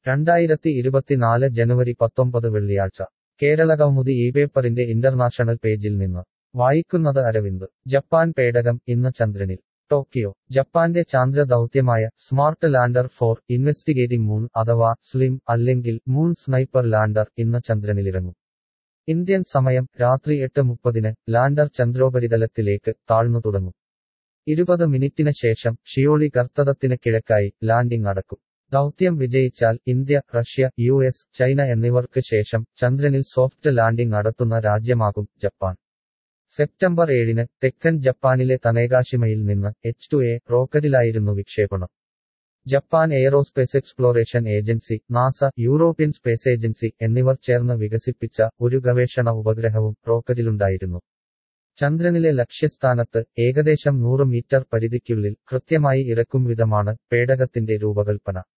രണ്ടായിരത്തി ഇരുപത്തിനാല് ജനുവരി പത്തൊമ്പത് വെള്ളിയാഴ്ച കേരള കൗമുദി ഈ പേപ്പറിന്റെ ഇന്റർനാഷണൽ പേജിൽ നിന്ന് വായിക്കുന്നത് അരവിന്ദ് ജപ്പാൻ പേടകം ഇന്ന് ചന്ദ്രനിൽ ടോക്കിയോ ജപ്പാന്റെ ചാന്ദ്ര ദൗത്യമായ smart lander for investigating moon അഥവാ സ്ലിം അല്ലെങ്കിൽ മൂൺ സ്നൈപ്പർ ലാൻഡർ ഇന്ന് ചന്ദ്രനിലിറങ്ങും ഇന്ത്യൻ സമയം രാത്രി എട്ട് മുപ്പതിന് ലാൻഡർ ചന്ദ്രോപരിതലത്തിലേക്ക് താഴ്ന്നു തുടങ്ങും ഇരുപത് മിനിറ്റിന് ശേഷം ഷിയോളി കർത്തതത്തിന് കിഴക്കായി ലാൻഡിംഗ് നടക്കും ദൗത്യം വിജയിച്ചാൽ India Russia U S China എന്നിവർക്ക് ശേഷം ചന്ദ്രനിൽ സോഫ്റ്റ് ലാൻഡിംഗ് നടത്തുന്ന രാജ്യമാകും ജപ്പാൻ സെപ്റ്റംബർ ഏഴിന് തെക്കൻ ജപ്പാനിലെ തനേകാഷിമയിൽ നിന്ന് എച്ച് ടു എ റോക്കറ്റിലായിരുന്നു വിക്ഷേപണം Japan aerospace exploration agency NASA European space agency എന്നിവർ ചേർന്ന് വികസിപ്പിച്ച ഒരു ഗവേഷണ ഉപഗ്രഹവും റോക്കറ്റിലുണ്ടായിരുന്നു ചന്ദ്രനിലെ ലക്ഷ്യസ്ഥാനത്ത് ഏകദേശം നൂറ് മീറ്റർ പരിധിക്കുള്ളിൽ കൃത്യമായി ഇറക്കും വിധമാണ് പേടകത്തിന്റെ രൂപകൽപ്പന